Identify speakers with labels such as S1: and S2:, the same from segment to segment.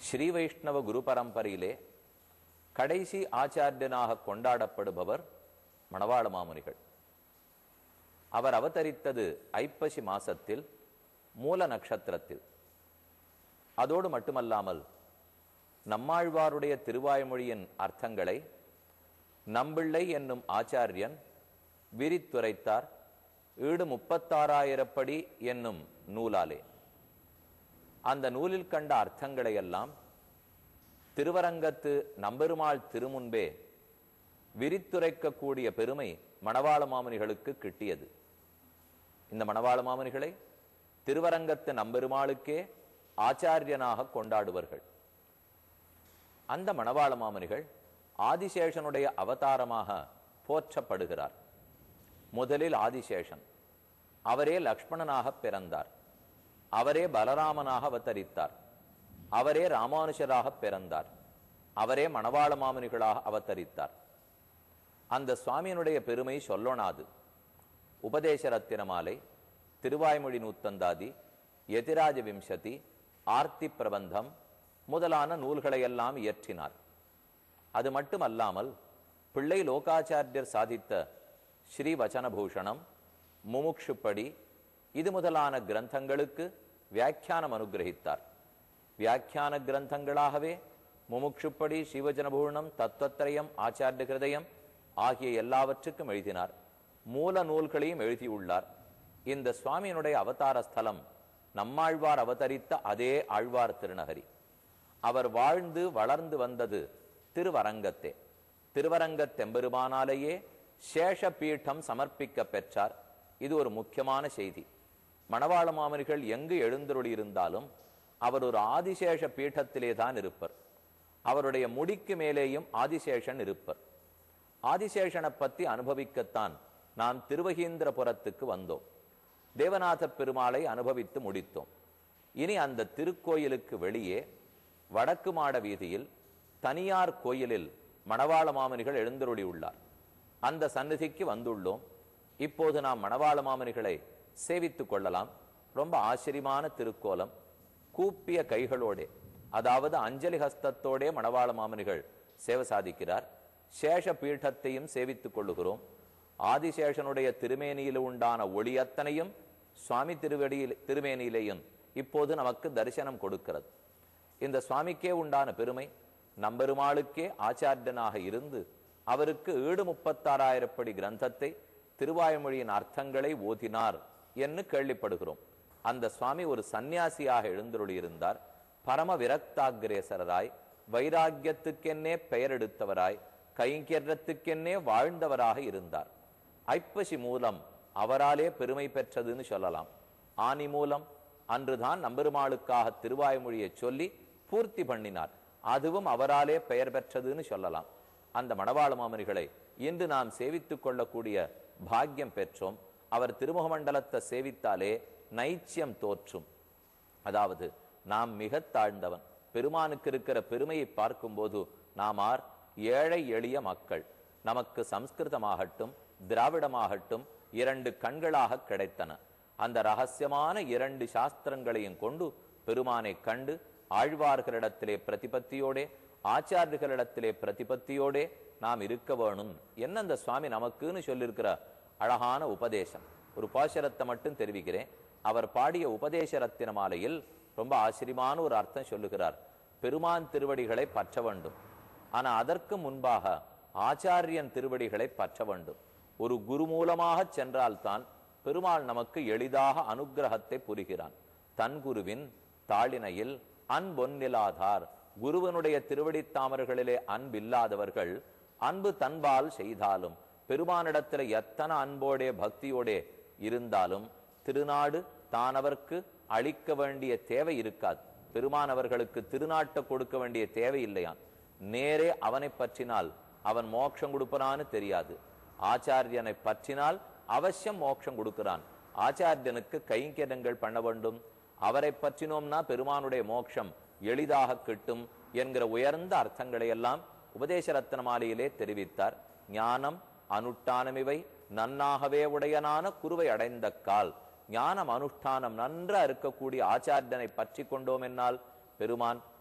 S1: ஸ்ரீ வைஷ்ணவ குரு பரம்பரையிலே கடைசி ஆச்சாரியனாக கொண்டாடப்படுபவர் மணவாள மாமுனிகள் அவர் அவதரித்தது ஐப்பசி மாசத்தில் மூல நட்சத்திரத்தில் அதோடு மட்டுமல்லாமல் நம்மாழ்வாருடைய திருவாய்மொழியின் அர்த்தங்களை நம்பிள்ளை என்னும் ஆச்சாரியன் விரித்துரைத்தார் ஈடு முப்பத்தாறாயிரப்படி என்னும் நூலாலே அந்த நூலில் கண்ட அர்த்தங்களை எல்லாம் திருவரங்கத்து நம்பெருமாள் திருமுன்பே விரித்துரைக்கக்கூடிய பெருமை மணவாள மாமுனிகளுக்கு கிட்டியது இந்த மணவாள மாமுனிகளை திருவரங்கத்து நம்பெருமாளுக்கே ஆச்சாரியனாக கொண்டாடுவார்கள் அந்த மணவாள மாமுனிகள் ஆதிசேஷனுடைய அவதாரமாக போற்றப்படுகிறார் முதலில் ஆதிசேஷன் அவரே லக்ஷ்மணனாக பிறந்தார் அவரே பலராமனாக அவதரித்தார் அவரே ராமானுஷராக பிறந்தார் அவரே மணவாள மாமுனிகளாக அவதரித்தார் அந்த சுவாமியினுடைய பெருமை சொல்லொணாது உபதேச ரத்தினமாலை திருவாய்மொழி நூத்தந்தாதி எதிராஜ விம்சதி ஆர்த்தி பிரபந்தம் முதலான நூல்களையெல்லாம் இயற்றினார் அது மட்டுமல்லாமல் பிள்ளை லோகாச்சாரியர் சாதித்த ஸ்ரீ வச்சனபூஷணம் முமுக்ஷுப்படி இது முதலான கிரந்தங்களுக்கு வியாக்கியானம் அனுகிரகித்தார் வியாக்கியான கிரந்தங்களாகவே முமுக்ஷுப்படி ஸ்ரீவச்சனபூஷணம் தத்துவத்திரயம் ஆச்சாரிய ஹிருதயம் ஆகிய எல்லாவற்றுக்கும் எழுதினார் மூல நூல்களையும் எழுதியுள்ளார் இந்த சுவாமியினுடைய அவதார ஸ்தலம் நம்மாழ்வார் அவதரித்த அதே ஆழ்வார் திருநகரி அவர் வாழ்ந்து வளர்ந்து வந்தது திருவரங்கத்தே திருவரங்கத்தெம்பெருமானாலேயே சேஷ பீட்டம் சமர்ப்பிக்க பெற்றார் இது ஒரு முக்கியமான செய்தி மணவாள மாமனிகள் எங்கு எழுந்தருளி இருந்தாலும் அவர் ஒரு ஆதிசேஷ பீட்டத்திலே தான் இருப்பர் அவருடைய முடிக்கு மேலேயும் ஆதிசேஷன் இருப்பர் ஆதிசேஷனை பத்தி அனுபவிக்கத்தான் நாம் திருவகீந்திரபுரத்துக்கு வந்தோம் தேவநாத பெருமாளை அனுபவித்து முடித்தோம் இனி அந்த திருக்கோயிலுக்கு வெளியே வடக்கு மாட வீதியில் தனியார் கோயிலில் மணவாள மாமனிகள் எழுந்தருளி உள்ளார் அந்த சந்நிதிக்கு வந்துள்ளோம் இப்போது நாம் மணவாள மாமனிகளை சேவித்துக் கொள்ளலாம் ரொம்ப ஆச்சரியமான திருக்கோலம் கூப்பிய கைகளோடே அதாவது அஞ்சலி ஹஸ்தத்தோடே மணவாள மாமனிகள் சேவை சாதிக்கிறார் சேஷ பீഠத்தையும் சேவித்துக் கொள்ளுகிறோம் ஆதிசேஷனுடைய திருமேனியில் உண்டான ஒளி அத்தனையும் சுவாமி திருவடியில் திருமேனியிலேயும் இப்போது நமக்கு தரிசனம் கொடுக்கிறது இந்த சுவாமிக்கே உண்டான பெருமை நம்பெருமாளுக்கே ஆச்சாரியனாக இருந்து அவருக்கு ஈடு முப்பத்தாறாயிரப்படி கிரந்தத்தை திருவாய்மொழியின் அர்த்தங்களை ஓதினார் என்று கேள்விப்படுகிறோம் அந்த சுவாமி ஒரு சந்நியாசியாக எழுந்தருளியிருந்தார் பரம விரக்தாகிரேசராய் வைராக்கியத்துக்கென்னே பெயர் எடுத்தவராய் கைங்கரியத்துக்கென்னே வாழ்ந்தவராக இருந்தார் ஐப்பசி மூலம் அவராலே பெருமை பெற்றதுன்னு சொல்லலாம் ஆனி மூலம் அன்றுதான் நம்பெருமாளுக்காக திருவாய்மொழியை சொல்லி பூர்த்தி பண்ணினார் அதுவும் அவராலே பெயர் பெற்றதுன்னு சொல்லலாம் அந்த மணவாள மாமனிகளை இன்று நாம் சேவித்துக் கொள்ளக்கூடிய பாக்கியம் பெற்றோம் அவர் திருமுகமண்டலத்தை சேவித்தாலே நைச்சியம் தோற்றும் அதாவது நாம் மிக தாழ்ந்தவன் பெருமானுக்கு இருக்கிற பெருமையை பார்க்கும்போது நாம் ஆர் ஏழை எளிய மக்கள் நமக்கு சம்ஸ்கிருதமாகட்டும் திராவிடமாகட்டும் இரண்டு கண்களாக கிடைத்தன அந்த ரகசியமான இரண்டு சாஸ்திரங்களையும் கொண்டு பெருமானை கண்டு ஆழ்வார்களிடத்திலே பிரதிபத்தியோடே ஆச்சாரியர்களிடத்திலே பிரதிபத்தியோடே நாம் இருக்க வேணும் என்ன அந்த சுவாமி நமக்குன்னு சொல்லியிருக்கிற அழகான உபதேசம் ஒரு பாசரத்தை மட்டும் தெரிவிக்கிறேன் அவர் பாடிய உபதேச ரத்தின மாலையில் ரொம்ப ஆச்சரியமான ஒரு அர்த்தம் சொல்லுகிறார் பெருமான் திருவடிகளை பற்ற வேண்டும் ஆனா அதற்கு முன்பாக ஆச்சாரியன் திருவடிகளை பற்ற வேண்டும் ஒரு குரு மூலமாக சென்றால்தான் பெருமாள் நமக்கு எளிதாக அனுகிரகத்தை புரிகிறான் தன் குருவின் தாளினையில் அன்பொன்னிலாதார் குருவனுடைய திருவடி தாமர்களிலே அன்பில்லாதவர்கள் அன்பு தன்பால் செய்தாலும் பெருமானிடத்துல எத்தனை அன்போடே பக்தியோடே இருந்தாலும் திருநாடு தானவர்க்கு அளிக்க வேண்டிய தேவை இருக்காது பெருமான் அவர்களுக்கு திருநாட்டை கொடுக்க வேண்டிய தேவை இல்லையான் நேரே அவனை பற்றினால் அவன் மோட்சம் கொடுப்பனான்னு தெரியாது ஆச்சாரியனை பற்றினால் அவசியம் மோட்சம் கொடுக்கிறான் ஆச்சாரியனுக்கு கைங்கரியங்கள் பண்ண வேண்டும் அவரை பற்றினோம்னா பெருமானுடைய மோட்சம் எளிதாக கிட்டும் என்கிற உயர்ந்த அர்த்தங்களை எல்லாம் உபதேச ரத்னமாலையிலே தெரிவித்தார் ஞானம் அனுஷ்டானமிவை நன்னாகவே உடையனான குருவை அடைந்த கால் ஞானம் அனுஷ்டானம் நன்றா இருக்கக்கூடிய ஆச்சாரியனை பற்றி கொண்டோம் என்னால் பெருமான்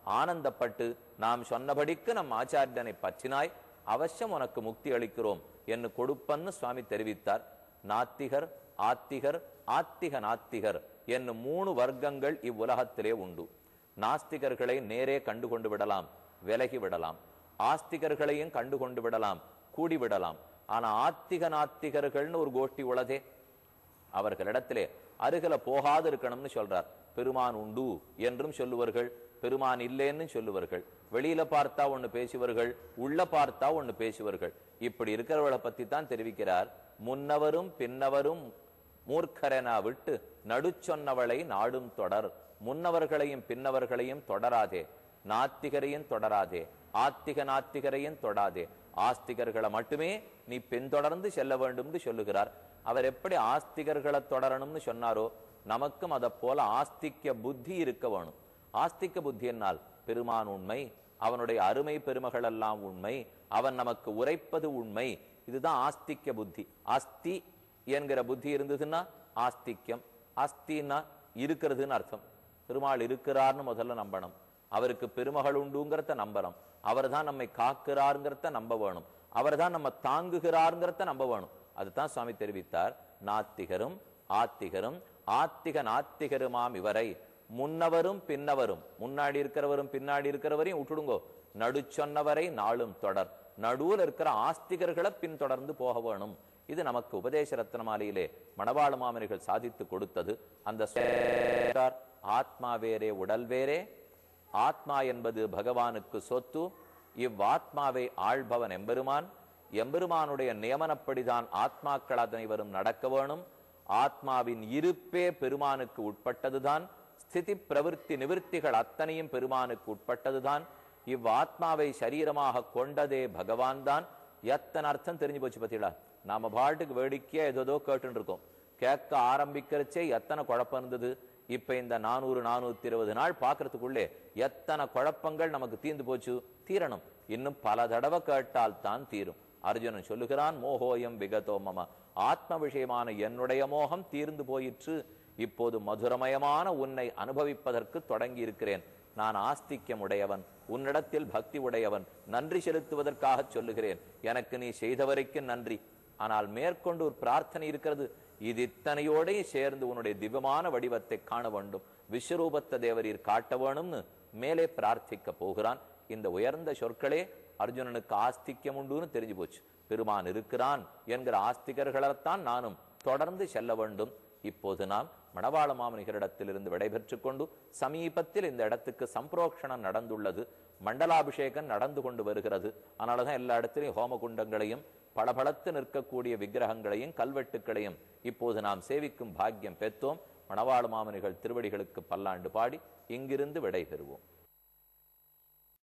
S1: ஆனந்தப்பட்டு நாம் சொன்னபடிக்கு நம் ஆச்சாரியனை பற்றினாய் அவசியம் உனக்கு முக்தி அளிக்கிறோம் என்று கொடுப்பன்னு சுவாமி தெரிவித்தார் நாத்திகர் ஆத்திகர் ஆத்திக நாத்திகர் என்னும் மூணு வர்க்கங்கள் இவ்வுலகத்திலே உண்டு நாஸ்திகர்களை நேரே கண்டு கொண்டு விடலாம் விலகி விடலாம் ஆஸ்திகர்களையும் கண்டு கொண்டு விடலாம் கூடி விடலாம் ஆனா ஆத்திக நாத்திகர்கள்னு ஒரு கோஷ்டி உளதே அவர்களிடத்திலே அருகில போகாது இருக்கணும்னு சொல்றார் பெருமான் உண்டு என்றும் சொல்லுவார்கள் பெருமான் இல்லைன்னு சொல்லுவார்கள் வெளியில பார்த்தா ஒண்ணு பேசுவார்கள் உள்ள பார்த்தா ஒண்ணு பேசுவார்கள் இப்படி இருக்கிறவளை பத்தி தான் தெரிவிக்கிறார் முன்னவரும் பின்னவரும் மூர்க்கரென விட்டு நடுச்சொன்னவளை நாடும் தொடர் முன்னவர்களையும் பின்னவர்களையும் தொடராதே நாத்திகரையும் தொடராதே ஆத்திக நாத்திகரையும் தொடாதே ஆஸ்திகர்களை மட்டுமே நீ பின்தொடர்ந்து செல்ல வேண்டும்னு சொல்லுகிறார் அவர் எப்படி ஆஸ்திகர்களை தொடரணும்னு சொன்னாரோ நமக்கும் அதை போல ஆஸ்திக்க புத்தி இருக்க வேணும் ஆஸ்திக்க புத்தி என்னால் பெருமான் உண்மை அவனுடைய அருமை பெருமகள் எல்லாம் உண்மை அவன் நமக்கு உரைப்பது உண்மை இதுதான் ஆஸ்திக்க புத்தி அஸ்தி என்கிற புத்தி இருந்ததுன்னா ஆஸ்திக்யம் அஸ்தின்னா இருக்கிறதுன்னு அர்த்தம் பெருமாள் இருக்கிறார்னு முதல்ல நம்பணும் அவருக்கு பெருமகள் உண்டுங்கிறத நம்பணும் அவர் தான் நம்மை காக்கிறாருங்கிறத நம்ப வேணும் அவர் தான் நம்ம தாங்குகிறாருங்கிறத நம்ப வேணும் அதுதான் சுவாமி தெரிவித்தார் நாத்திகரும் ஆத்திகரும் ஆத்திக நாத்திகருமாம் இவரை முன்னவரும் பின்னவரும் முன்னாடி இருக்கிறவரும் பின்னாடி இருக்கிறவரையும் விட்டுடுங்கோ நடு சொன்னவரை நாளும் தொடர் நடுவில் இருக்கிற ஆஸ்திகர்களை பின்தொடர்ந்து போக வேணும் இது நமக்கு உபதேச ரத்னமாலையிலே மணவாள மாமனிகள் சாதித்து கொடுத்தது அந்த சொன்னார், ஆத்மா வேறே உடல் வேறே ஆத்மா என்பது பகவானுக்கு சொத்து இவ்வாத்மாவை ஆள்பவன் எம்பெருமான் எம்பெருமானுடைய நியமனப்படிதான் ஆத்மாக்கள் அனைவரும் நடக்க வேணும் ஆத்மாவின் இருப்பே பெருமானுக்கு உட்பட்டதுதான் ஸ்திதி பிரவிற்த்தி நிவிற்த்திகள் அத்தனையும் பெருமானுக்கு உட்பட்டதுதான் இவ்வாத்மாவை சரீரமாக கொண்டதே பகவான் தான் எத்தனை அர்த்தம் தெரிஞ்சு போச்சு பத்திகளா நாம பாட்டுக்கு வேடிக்கையா ஏதோ கேட்டுன்னு இருக்கோம் கேட்க ஆரம்பிக்கிறச்சே எத்தனை குழப்பம் இருந்தது இப்ப இந்த நானூறு நானூத்தி இருபது நாள் பார்க்கறதுக்குள்ளே எத்தனை குழப்பங்கள் நமக்கு தீர்ந்து போச்சு தீரணும் இன்னும் பல தடவை கேட்டால் தான் தீரும் அர்ஜுனன் சொல்லுகிறான் மோகோயம் விகதோ மம ஆத்ம விஷயமான என்னுடைய மோகம் தீர்ந்து போயிற்று இப்போது மதுரமயமான உன்னை அனுபவிப்பதற்கு தொடங்கி இருக்கிறேன் நான் ஆஸ்திக்யம் உடையவன் உன்னிடத்தில் பக்தி உடையவன் நன்றி செலுத்துவதற்காக சொல்லுகிறேன் எனக்கு நீ செய்த வரைக்கும் நன்றி ஆனால் மேற்கொண்டு ஒரு பிரார்த்தனை இருக்கிறது இது இத்தனையோட சேர்ந்து உன்னுடைய திவ்யமான வடிவத்தை காண வேண்டும் விஸ்வரூபத்த தேவரீர் காட்ட வேணும்னு மேலே பிரார்த்திக்க போகிறான் இந்த உயர்ந்த சொற்களே அர்ஜுனனுக்கு ஆஸ்திக்யம் உண்டுன்னு தெரிஞ்சு போச்சு பெருமான் இருக்கிறான் என்கிற ஆஸ்திகர்களைத்தான் நானும் தொடர்ந்து செல்ல வேண்டும் இப்போது நாம் மணவாள மாமனிகரிடத்திலிருந்து விடைபெற்றுக் கொண்டு சமீபத்தில் இந்த இடத்துக்கு சம்பிரோக்ஷணம் நடந்துள்ளது மண்டலாபிஷேகம் நடந்து கொண்டு வருகிறது அதனாலதான் எல்லா இடத்திலையும் ஹோமகுண்டங்களையும் பளபளத்து நிற்கக்கூடிய விக்கிரகங்களையும் கல்வெட்டுக்களையும் இப்போது நாம் சேவிக்கும் பாக்கியம் பெற்றோம் மணவாள மாமனிகள் திருவடிகளுக்கு பல்லாண்டு பாடி இங்கிருந்து விடை பெறுவோம்